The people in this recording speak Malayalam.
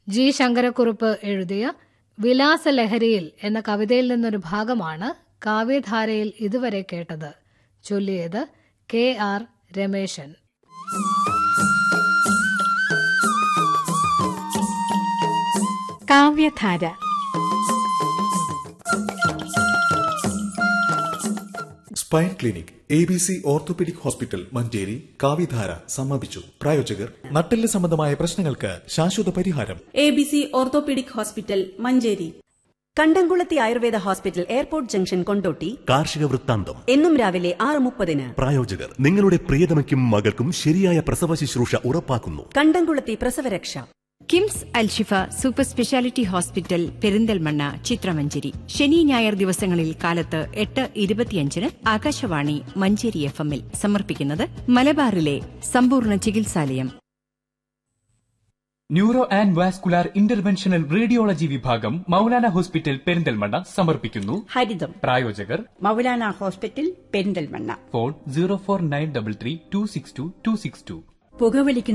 ജി ശങ്കരക്കുറുപ്പ് എഴുതിയ വിലാസലഹരിയിൽ എന്ന കവിതയിൽ നിന്നൊരു ഭാഗമാണ് കാവ്യധാരയിൽ ഇതുവരെ കേട്ടത് ചൊല്ലിയത് K R Rameshan Kavyadhara spine clinic A B C orthopaedic hospital Manjeri Kavyadhara സമാപിച്ചു പ്രായോജകർ നട്ടെല്ല് സംബന്ധമായ പ്രശ്നങ്ങൾക്ക് ശാശ്വത പരിഹാരം A B C orthopaedic hospital Manjeri Kandamkulathy Ayurveda hospital airport junction Kondotty കാർഷിക വൃത്താന്തം എന്നും രാവിലെ ആറ് മുപ്പതിന് പ്രായോജകർ നിങ്ങളുടെ പ്രിയതമയ്ക്കും മകൾക്കും ശരിയായ പ്രസവ ശുശ്രൂഷ ഉറപ്പാക്കുന്നു കണ്ടംകുളത്തി പ്രസവരക്ഷ KIMS Alshifa super speciality hospital Perinthalmanna ചിത്രമഞ്ചേരി ശനി ഞായർ ദിവസങ്ങളിൽ കാലത്ത് എട്ട് ഇരുപത്തിയഞ്ചിന് ആകാശവാണി മഞ്ചേരി എഫ് എമ്മിൽ സമർപ്പിക്കുന്നത് മലബാറിലെ സമ്പൂർണ്ണ ചികിത്സാലയം neuro and vascular interventional radiology വിഭാഗം മൗലാന ഹോസ്പിറ്റൽ പെരിന്തൽമണ്ണ സമർപ്പിക്കുന്നു ഹരിതം പ്രായോജകർ Maulana hospital Perinthalmanna phone zero four nine double three two six two two six two പുകവലിക്കുന്ന